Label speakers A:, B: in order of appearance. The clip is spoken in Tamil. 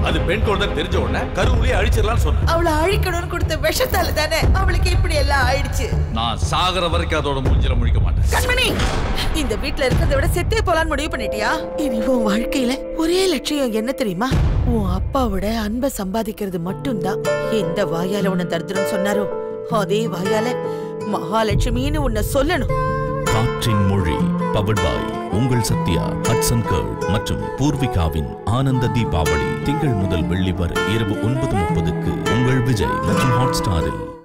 A: அது பெண் குழந்தை தெரிஞ்ச உடனே கருவுலயே அழிச்சிடலாம்னு சொன்னேன்
B: அவளை அழிக்கணும்னு கொடுத்த விஷத்தால தானே அவளுக்கு இப்படி எல்லாம் ஆயிடுச்சு
A: நான் சாகர வரைக்கும் அதோட மூஞ்சில முழிக்க மாட்டேன்
B: கண்மணி இந்த வீட்ல இருக்கிறத விட செத்தே போலான்னு முடிவு பண்ணிட்டியா இனி உன் வாழ்க்கையில ஒரே லட்சியம் என்ன தெரியுமா உன் அப்பாவோட அன்பை சம்பாதிக்கிறது மட்டும்தான் எந்த வாயால உன்னை தருதுன்னு சொன்னாரோ அதே வாயால மகாலட்சுமின்னு உன்னை சொல்லணும்
C: காற்றின் மொழி பவர்ட் பாய் உங்கள் சத்யா ஹட்சன் கர்ட் மற்றும் பூர்விகாவின் ஆனந்த தீபாவளி திங்கள் முதல் வெள்ளி வரை இரவு ஒன்பது முப்பதுக்கு உங்கள் விஜய் மற்றும் ஹாட் ஸ்டாரில்